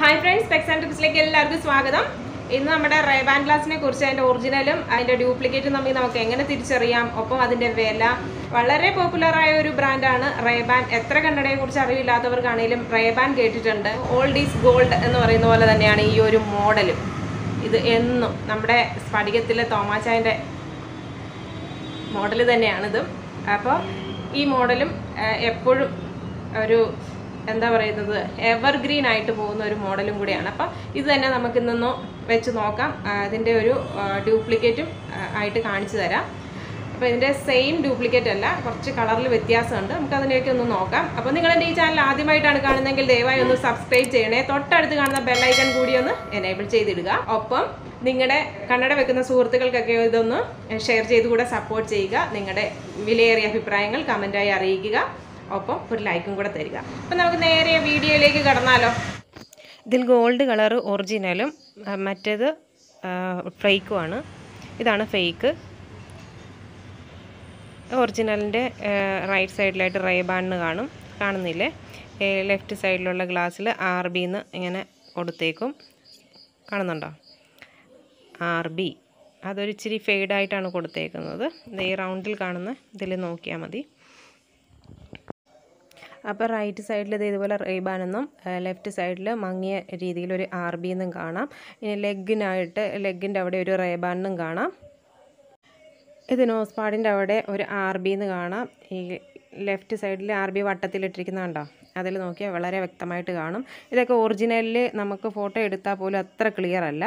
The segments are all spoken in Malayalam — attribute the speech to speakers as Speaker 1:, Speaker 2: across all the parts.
Speaker 1: ഹായ് ഫ്രണ്ട്സ് ടെക്സ് ആൻഡ് ടിപ്സിലേക്ക് എല്ലാവർക്കും സ്വാഗതം ഇന്ന് നമ്മുടെ റേബാൻ ഗ്ലാസിനെ കുറിച്ച് അതിൻ്റെ ഒറിജിനലും അതിൻ്റെ ഡ്യൂപ്ലിക്കേറ്റും തമ്മിൽ നമുക്ക് എങ്ങനെ തിരിച്ചറിയാം ഒപ്പം അതിൻ്റെ വില വളരെ പോപ്പുലറായ ഒരു ബ്രാൻഡാണ് റേബാൻ എത്ര കണ്ണടയെ കുറിച്ച് അറിവില്ലാത്തവർക്കാണെങ്കിലും റേബാൻ കേട്ടിട്ടുണ്ട് ഓൾഡ് ഈസ് ഗോൾഡ് എന്ന് പറയുന്ന പോലെ തന്നെയാണ് ഈ ഒരു മോഡലും ഇത് എന്നും നമ്മുടെ സ്ഫടികത്തിലെ തോമാച്ചായൻ്റെ മോഡൽ തന്നെയാണിത് അപ്പോൾ ഈ മോഡലും എപ്പോഴും ഒരു എന്താ പറയുന്നത് എവർഗ്രീൻ ആയിട്ട് പോകുന്ന ഒരു മോഡലും കൂടിയാണ് അപ്പം ഇത് തന്നെ നമുക്ക് ഇന്നൊന്ന് വെച്ച് നോക്കാം ആ, ഇതിൻ്റെ ഒരു ഡ്യൂപ്ലിക്കേറ്റും ആയിട്ട് കാണിച്ചു തരാം അപ്പോൾ ഇതിൻ്റെ സെയിം ഡ്യൂപ്ലിക്കേറ്റ് അല്ല കുറച്ച് കളറിൽ വ്യത്യാസമുണ്ട് നമുക്ക് അതിനെയൊക്കെ ഒന്ന് നോക്കാം അപ്പോൾ നിങ്ങൾ എൻ്റെ ഈ ചാനൽ ആദ്യമായിട്ടാണ് കാണുന്നതെങ്കിൽ ദയവായി ഒന്ന് സബ്സ്ക്രൈബ് ചെയ്യണേ തൊട്ടടുത്ത് കാണുന്ന ബെല്ലൈക്കൺ കൂടി ഒന്ന് എനേബിൾ ചെയ്തിടുക ഒപ്പം നിങ്ങളുടെ കണ്ണട വെക്കുന്ന സുഹൃത്തുക്കൾക്കൊക്കെ ഇതൊന്ന് ഷെയർ ചെയ്ത് കൂടെ സപ്പോർട്ട് ചെയ്യുക നിങ്ങളുടെ വിലയേറിയ അഭിപ്രായങ്ങൾ കമൻറ്റായി അറിയിക്കുക ഒപ്പം ഒരു ലൈക്കും കൂടെ തരിക അപ്പം നമുക്ക് നേരെ വീഡിയോയിലേക്ക് കടന്നാലോ ഇതിൽ ഗോൾഡ് കളർ ഒറിജിനലും ആ, മറ്റേത് ഫേക്കുമാണ് ഇതാണ് ഫേക്ക് ഒറിജിനലിൻ്റെ റൈറ്റ് സൈഡിലായിട്ട് റേബാണെന്ന് കാണും കാണുന്നില്ലേ ലെഫ്റ്റ് സൈഡിലുള്ള ഗ്ലാസ്സിൽ ആർ ബിന്ന് ഇങ്ങനെ കൊടുത്തേക്കും കാണുന്നുണ്ടോ ആർ ബി അതൊരു ഇച്ചിരി ഫെയ്ഡായിട്ടാണ് കൊടുത്തേക്കുന്നത് ഇത് ഈ റൗണ്ടിൽ കാണുന്ന ഇതിൽ നോക്കിയാൽ മതി അപ്പോൾ റൈറ്റ് സൈഡിൽ ഇത് ഇതുപോലെ റേബാനെന്നും ലെഫ്റ്റ് സൈഡിൽ മങ്ങിയ രീതിയിൽ ഒരു ആർ ബി എന്നും കാണാം ഇനി ലെഗിനായിട്ട് ലെഗിൻ്റെ അവിടെ ഒരു റേബാനെന്നും കാണാം ഇത് നോസ് പാഡിൻ്റെ അവിടെ ഒരു ആർ ബി എന്ന് കാണാം ഈ ലെഫ്റ്റ് സൈഡിൽ ആർ ബി വട്ടത്തിലിട്ടിരിക്കുന്ന കണ്ടോ അതിൽ നോക്കിയാൽ വളരെ വ്യക്തമായിട്ട് കാണും ഇതൊക്കെ ഒറിജിനലിൽ നമുക്ക് ഫോട്ടോ എടുത്താൽ പോലും അത്ര ക്ലിയർ അല്ല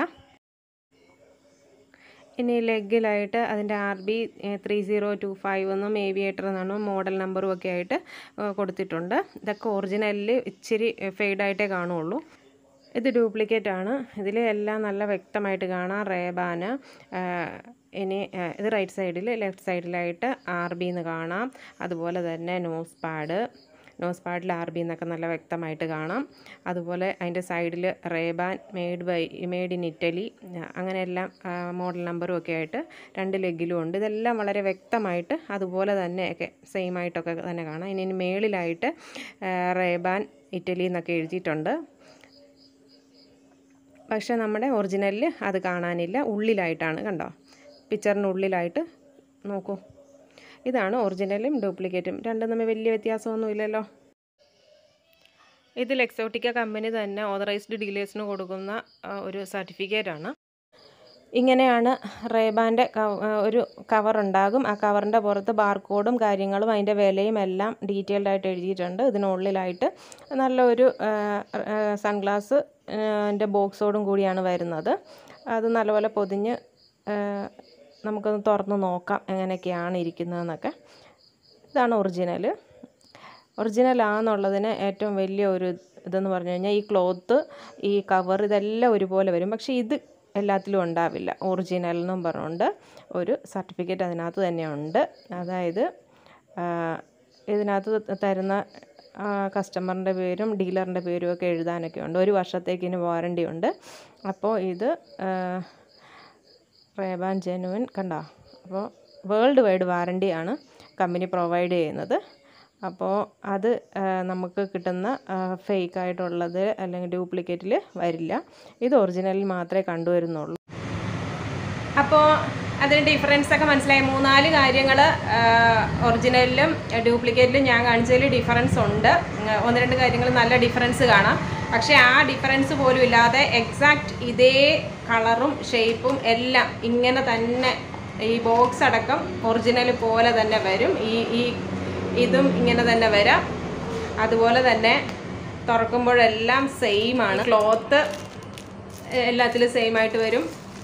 Speaker 1: ഇനി ലെഗിലായിട്ട് അതിൻ്റെ R B three zero two five എന്നും ഏവിയേറ്റർ എന്നാണ് മോഡൽ നമ്പറും ഒക്കെ ആയിട്ട് ഏഹ് കൊടുത്തിട്ടുണ്ട് ഇതൊക്കെ ഒറിജിനലിൽ ഇച്ചിരി ഫെയ്ഡായിട്ടേ കാണുള്ളൂ ഇത് ഡ്യൂപ്ലിക്കേറ്റ് ആണ് ഇതിൽ എല്ലാം നല്ല വ്യക്തമായിട്ട് കാണാം റേബാന് ഇനി ഏഹ് ഇത് റൈറ്റ് സൈഡിൽ ലെഫ്റ്റ് സൈഡിലായിട്ട് ആർ ബി എന്ന് കാണാം അതുപോലെ തന്നെ നോസ് പാഡ് നോസ് പാഡിൽ ആർ ബി എന്നൊക്കെ നല്ല വ്യക്തമായിട്ട് കാണാം അതുപോലെ അതിൻ്റെ സൈഡിൽ Ray Ban made by made in Italy അങ്ങനെയെല്ലാം മോഡൽ നമ്പറും ഒക്കെ ആയിട്ട് രണ്ട് ലെഗിലും ഉണ്ട് ഇതെല്ലാം വളരെ വ്യക്തമായിട്ട് അതുപോലെ തന്നെ ഒക്കെ സെയിം ആയിട്ടൊക്കെ തന്നെ കാണാം ഇനി ഇനി മേളിലായിട്ട് റേബാൻ ഇറ്റലി എന്നൊക്കെ എഴുതിയിട്ടുണ്ട് പക്ഷേ നമ്മുടെ ഒറിജിനലിൽ അത് കാണാനില്ല ഉള്ളിലായിട്ടാണ് കണ്ടോ പിക്ചറിൻ്റെ ഉള്ളിലായിട്ട് നോക്കൂ ഇതാണ് ഒറിജിനലും ഡ്യൂപ്ലിക്കേറ്റും രണ്ടും തമ്മിൽ വലിയ വ്യത്യാസമൊന്നുമില്ലല്ലോ ഇതിൽ എക്സോട്ടിക്ക കമ്പനി തന്നെ ഓതറൈസ്ഡ് ഡീലേഴ്സിന് കൊടുക്കുന്ന ആ, ഒരു സർട്ടിഫിക്കറ്റാണ് ഇങ്ങനെയാണ് റേബാൻ്റെ ഒരു കവർ ഉണ്ടാകും ആ കവറിൻ്റെ പുറത്ത് ബാർകോഡും കാര്യങ്ങളും അതിൻ്റെ വിലയും എല്ലാം ഡീറ്റെയിൽഡ് ആയിട്ട് എഴുതിയിട്ടുണ്ട് ഇതിനുള്ളിലായിട്ട് നല്ലൊരു സൺഗ്ലാസ് എൻ്റെ ബോക്സോടും കൂടിയാണ് വരുന്നത് അത് നല്ലപോലെ പൊതിഞ്ഞ് ആ, നമുക്കൊന്ന് തുറന്ന് നോക്കാം എങ്ങനെയൊക്കെയാണ് ഇരിക്കുന്നതെന്നൊക്കെ ഇതാണ് ഒറിജിനൽ ഒറിജിനൽ ആണെന്നുള്ളതിന് ഏറ്റവും വലിയ ഒരു ഇതെന്ന് പറഞ്ഞു കഴിഞ്ഞാൽ ഈ ക്ലോത്ത് ഈ കവർ ഇതെല്ലാം ഒരുപോലെ വരും പക്ഷേ ഇത് എല്ലാത്തിലും ഉണ്ടാവില്ല ഒറിജിനൽ എന്നും പറഞ്ഞുകൊണ്ട് ഒരു സർട്ടിഫിക്കറ്റ് അതിനകത്ത് തന്നെ ഉണ്ട് അതായത് ആ, ഇതിനകത്ത് തരുന്ന കസ്റ്റമറിൻ്റെ പേരും ഡീലറിൻ്റെ പേരും ഒക്കെ എഴുതാനൊക്കെ ഉണ്ട് ഒരു വർഷത്തേക്കിന് വാറണ്ടി ഉണ്ട് അപ്പോൾ ഇത് ആ, റേബാൻ ജെനുവിൻ കണ്ടോ അപ്പോൾ വേൾഡ് വൈഡ് വാറണ്ടിയാണ് കമ്പനി പ്രൊവൈഡ് ചെയ്യുന്നത് അപ്പോൾ അത് ആ, നമുക്ക് കിട്ടുന്ന ഫേക്ക് ആയിട്ടുള്ളത് അല്ലെങ്കിൽ ഡ്യൂപ്ലിക്കേറ്റിൽ വരില്ല ഇത് ഒറിജിനലിൽ മാത്രമേ കണ്ടുവരുന്നുള്ളൂ അപ്പോൾ അതിന് ഡിഫറൻസ് ഒക്കെ മനസ്സിലായി മൂന്നാല് കാര്യങ്ങൾ ഒറിജിനലിലും ഡ്യൂപ്ലിക്കേറ്റിലും ഞാൻ കാണിച്ചതിൽ ഡിഫറൻസ് ഉണ്ട് ഉം, ഒന്ന് രണ്ട് കാര്യങ്ങൾ നല്ല ഡിഫറൻസ് കാണാം പക്ഷേ ആ ഡിഫറൻസ് പോലും ഇല്ലാതെ എക്സാക്റ്റ് ഇതേ കളറും ഷേപ്പും എല്ലാം ഇങ്ങനെ തന്നെ ഈ ബോക്സ് അടക്കം ഒറിജിനൽ പോലെ തന്നെ വരും ഈ ഈ ഇതും ഇങ്ങനെ തന്നെ വരാം അതുപോലെ തന്നെ തുറക്കുമ്പോഴെല്ലാം സെയിം ആണ് ക്ലോത്ത് എല്ലാത്തിലും സെയിം ആയിട്ട് വരും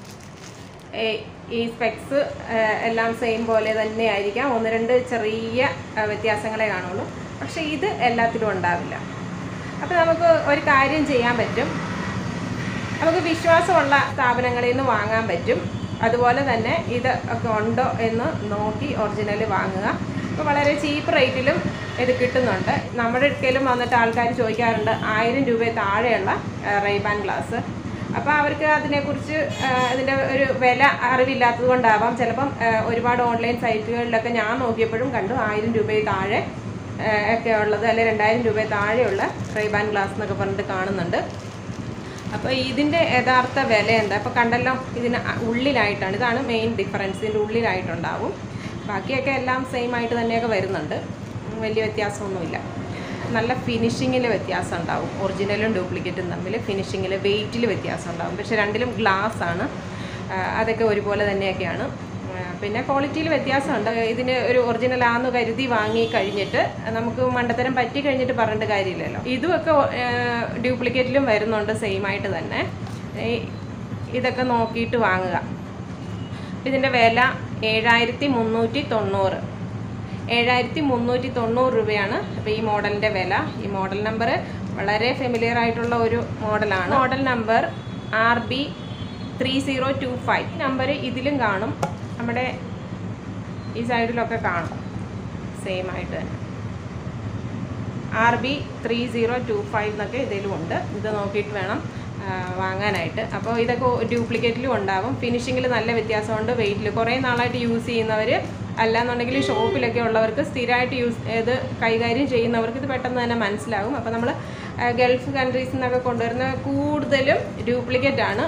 Speaker 1: ഏ- ഈ സ്പെക്സ് എല്ലാം സെയിം പോലെ തന്നെ ആയിരിക്കാം ഒന്ന് രണ്ട് ചെറിയ ആ, വ്യത്യാസങ്ങളെ കാണുള്ളൂ പക്ഷേ ഇത് എല്ലാത്തിലും ഉണ്ടാവില്ല അപ്പോൾ നമുക്ക് ഒരു കാര്യം ചെയ്യാൻ പറ്റും നമുക്ക് വിശ്വാസമുള്ള സ്ഥാപനങ്ങളിൽ നിന്ന് വാങ്ങാൻ പറ്റും അതുപോലെ തന്നെ ഇത് ഒക്കെ ഉണ്ടോ എന്ന് നോക്കി ഒറിജിനൽ വാങ്ങുക അപ്പോൾ വളരെ ചീപ്പ് റേറ്റിലും ഇത് കിട്ടുന്നുണ്ട് നമ്മുടെ അടുക്കലും വന്നിട്ട് ആൾക്കാർ ചോദിക്കാറുണ്ട് ആയിരം രൂപ താഴെയുള്ള റൈബാൻ ഗ്ലാസ് അപ്പോൾ അവർക്ക് അതിനെക്കുറിച്ച് ആ, ഇതിൻ്റെ ഒരു വില അറിവില്ലാത്തത് കൊണ്ടാവാം ചിലപ്പം ആ, ഒരുപാട് ഓൺലൈൻ സൈറ്റുകളിലൊക്കെ ഞാൻ നോക്കിയപ്പോഴും കണ്ടു ആയിരം രൂപയിൽ താഴെ ആ, ഒക്കെ ഉള്ളത് അല്ലെ രണ്ടായിരം രൂപയിൽ താഴെയുള്ള റൈബാൻ ഗ്ലാസ് എന്നൊക്കെ പറഞ്ഞിട്ട് കാണുന്നുണ്ട് അപ്പോൾ ഇതിൻ്റെ യഥാർത്ഥ വില എന്താ അപ്പോൾ കണ്ടല്ലോ ഇതിന് അ- ഉള്ളിലായിട്ടാണ് ഇതാണ് മെയിൻ ഡിഫറൻസ് ഇതിൻ്റെ ഉള്ളിലായിട്ടുണ്ടാവും ബാക്കിയൊക്കെ എല്ലാം സെയിം ആയിട്ട് തന്നെയൊക്കെ വരുന്നുണ്ട് ഉം, വലിയ വ്യത്യാസമൊന്നുമില്ല നല്ല ഫിനിഷിങ്ങിൽ വ്യത്യാസം ഉണ്ടാവും ഒറിജിനലും ഡ്യൂപ്ലിക്കേറ്റും തമ്മിൽ ഫിനിഷിങ്ങിൽ വെയിറ്റിൽ വ്യത്യാസം ഉണ്ടാവും പക്ഷേ രണ്ടിലും ഗ്ലാസ് ആണ് ആ, അതൊക്കെ ഒരുപോലെ തന്നെയൊക്കെയാണ് ആ, പിന്നെ ക്വാളിറ്റിയിൽ വ്യത്യാസമുണ്ട് ഇതിന് ഒരു ഒറിജിനൽ ആന്ന് കരുതി വാങ്ങി കഴിഞ്ഞിട്ട് നമുക്ക് മണ്ടത്തരം പറ്റി കഴിഞ്ഞിട്ട് പറഞ്ഞിട്ട് കാര്യമില്ലല്ലോ ഇതുമൊക്കെ ഡ്യൂപ്ലിക്കേറ്റിലും വരുന്നുണ്ട് സെയിം ആയിട്ട് തന്നെ ഈ ഇതൊക്കെ നോക്കിയിട്ട് വാങ്ങുക ഇതിൻ്റെ വില ഏഴായിരത്തി മുന്നൂറ്റി തൊണ്ണൂറ് ഏഴായിരത്തി മുന്നൂറ്റി തൊണ്ണൂറ് രൂപയാണ് അപ്പോൾ ഈ മോഡലിൻ്റെ വില ഈ മോഡൽ നമ്പർ വളരെ ഫെമിലിയർ ആയിട്ടുള്ള ഒരു മോഡലാണ് model number R B three zero two five number ഇതിലും കാണും നമ്മുടെ ഈ സൈഡിലൊക്കെ കാണും സെയിം ആയിട്ട് തന്നെ R B three zero two five എന്നൊക്കെ ഇതിലും ഉണ്ട് ഇത് നോക്കിയിട്ട് വേണം ആ, വാങ്ങാനായിട്ട് അപ്പോൾ ഇതൊക്കെ ഡ്യൂപ്ലിക്കേറ്റിലും ഉണ്ടാവും ഫിനിഷിങ്ങിൽ നല്ല വ്യത്യാസമുണ്ട് വെയിറ്റിൽ കുറേ നാളായിട്ട് യൂസ് ചെയ്യുന്നവർ അല്ലാന്നുണ്ടെങ്കിൽ ഷോപ്പിലൊക്കെ ഉള്ളവർക്ക് സ്ഥിരമായിട്ട് യൂസ് ഇത് കൈകാര്യം ചെയ്യുന്നവർക്ക് ഇത് പെട്ടെന്ന് തന്നെ മനസ്സിലാവും അപ്പോൾ നമ്മൾ ഗൾഫ് കൺട്രീസിൽ നിന്നൊക്കെ കൊണ്ടുവരുന്ന കൂടുതലും ഡ്യൂപ്ലിക്കേറ്റ് ആണ്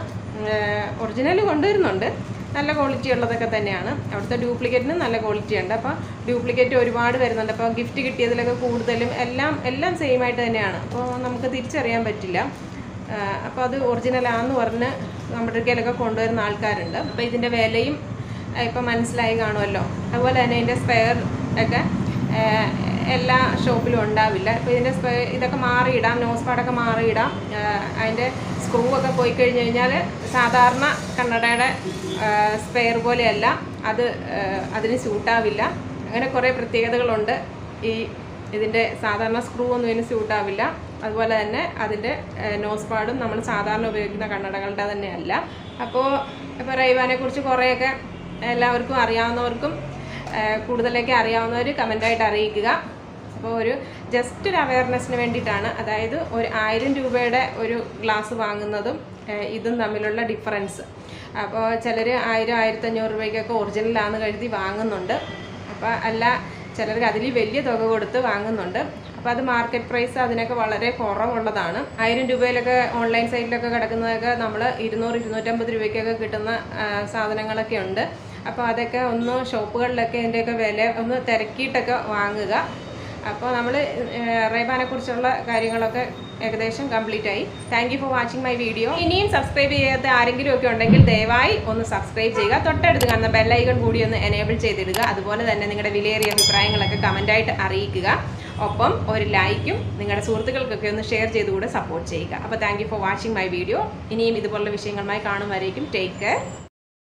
Speaker 1: ഒറിജിനൽ കൊണ്ടുവരുന്നുണ്ട് നല്ല ക്വാളിറ്റി ഉള്ളതൊക്കെ തന്നെയാണ് അവിടുത്തെ ഡ്യൂപ്ലിക്കേറ്റിന് നല്ല ക്വാളിറ്റി ഉണ്ട് അപ്പോൾ ഡ്യൂപ്ലിക്കേറ്റ് ഒരുപാട് വരുന്നുണ്ട് അപ്പോൾ ഗിഫ്റ്റ് കിട്ടിയതിലൊക്കെ കൂടുതലും എല്ലാം എല്ലാം സെയിം ആയിട്ട് തന്നെയാണ് അപ്പോൾ നമുക്ക് തിരിച്ചറിയാൻ പറ്റില്ല അപ്പോൾ അത് ഒറിജിനലാന്ന് പറഞ്ഞ് നമ്മുടെ അടുക്കലൊക്കെ കൊണ്ടുവരുന്ന ആൾക്കാരുണ്ട് അപ്പോൾ ഇതിൻ്റെ വിലയും ഇപ്പം മനസ്സിലായി കാണുമല്ലോ അതുപോലെ തന്നെ ഇതിൻ്റെ സ്പെയർ ഒക്കെ ആ, എല്ലാ ഷോപ്പിലും ഉണ്ടാവില്ല ഇപ്പോൾ ഇതിൻ്റെ സ്പെ ഇതൊക്കെ മാറിയിടാം നോസ് പാഡൊക്കെ മാറിയിടാം ആ, അതിൻ്റെ സ്ക്രൂ ഒക്കെ പോയി കഴിഞ്ഞ് കഴിഞ്ഞാൽ സാധാരണ കണ്ണടയുടെ സ്പെയർ പോലെയല്ല അത് ആ, അതിന് സ്യൂട്ടാവില്ല അങ്ങനെ കുറേ പ്രത്യേകതകളുണ്ട് ഈ ഇതിൻ്റെ സാധാരണ സ്ക്രൂ ഒന്നും ഇതിന് സ്യൂട്ടാവില്ല അതുപോലെ തന്നെ അതിൻ്റെ നോസ് പാഡും നമ്മൾ സാധാരണ ഉപയോഗിക്കുന്ന കണ്ണടകളുടെ തന്നെയല്ല അപ്പോൾ ഇപ്പോൾ റൈവാനെ കുറിച്ച് കുറേയൊക്കെ എല്ലാവർക്കും അറിയാവുന്നവർക്കും ആ, കൂടുതലൊക്കെ അറിയാവുന്നവർ കമൻ്റായിട്ട് അറിയിക്കുക അപ്പോൾ ഒരു ജസ്റ്റ് ഒരു അവയർനെസ്സിന് വേണ്ടിയിട്ടാണ് അതായത് ഒരു ആയിരം രൂപയുടെ ഒരു ഗ്ലാസ് വാങ്ങുന്നതും ആ, ഇതും തമ്മിലുള്ള ഡിഫറൻസ് അപ്പോൾ ചിലർ ആയിരം ആയിരത്തഞ്ഞൂറ് രൂപയ്ക്കൊക്കെ ഒറിജിനലാണെന്ന് കരുതി വാങ്ങുന്നുണ്ട് അപ്പോൾ അല്ല ചിലർക്ക് അതിൽ വലിയ തുക കൊടുത്ത് വാങ്ങുന്നുണ്ട് അപ്പോൾ അത് മാർക്കറ്റ് പ്രൈസ് അതിനൊക്കെ വളരെ കുറവുള്ളതാണ് ആയിരം രൂപയിലൊക്കെ ഓൺലൈൻ സൈറ്റിലൊക്കെ കിടക്കുന്നതൊക്കെ നമ്മൾ ഇരുന്നൂറ് ഇരുന്നൂറ്റമ്പത് രൂപയ്ക്കൊക്കെ കിട്ടുന്ന ആ, സാധനങ്ങളൊക്കെ ഉണ്ട് അപ്പോൾ അതൊക്കെ ഒന്ന് ഷോപ്പുകളിലൊക്കെ ഇതിൻ്റെയൊക്കെ വില ഒന്ന് തിരക്കിയിട്ടൊക്കെ വാങ്ങുക അപ്പോൾ നമ്മൾ റേബാനെ കുറിച്ചുള്ള കാര്യങ്ങളൊക്കെ ഏകദേശം കംപ്ലീറ്റ് ആയി thank you for watching my video ഇനിയും സബ്സ്ക്രൈബ് ചെയ്യാത്ത ആരെങ്കിലും ഒക്കെ ഉണ്ടെങ്കിൽ ദയവായി ഒന്ന് സബ്സ്ക്രൈബ് ചെയ്യുക തൊട്ടടുത്ത് കാണുന്ന ബെല്ലൈക്കൺ കൂടി ഒന്ന് എനേബിൾ ചെയ്തിടുക അതുപോലെ തന്നെ നിങ്ങളുടെ വിലയേറിയ അഭിപ്രായങ്ങളൊക്കെ കമൻ്റായിട്ട് അറിയിക്കുക ഒപ്പം ഒരു ലൈക്കും നിങ്ങളുടെ സുഹൃത്തുക്കൾക്കൊക്കെ ഒന്ന് ഷെയർ ചെയ്തുകൂടെ സപ്പോർട്ട് ചെയ്യുക അപ്പോൾ thank you for watching my video ഇനിയും ഇതുപോലുള്ള വിഷയങ്ങളുമായി കാണും വരേക്കും ടേക്ക് കെയർ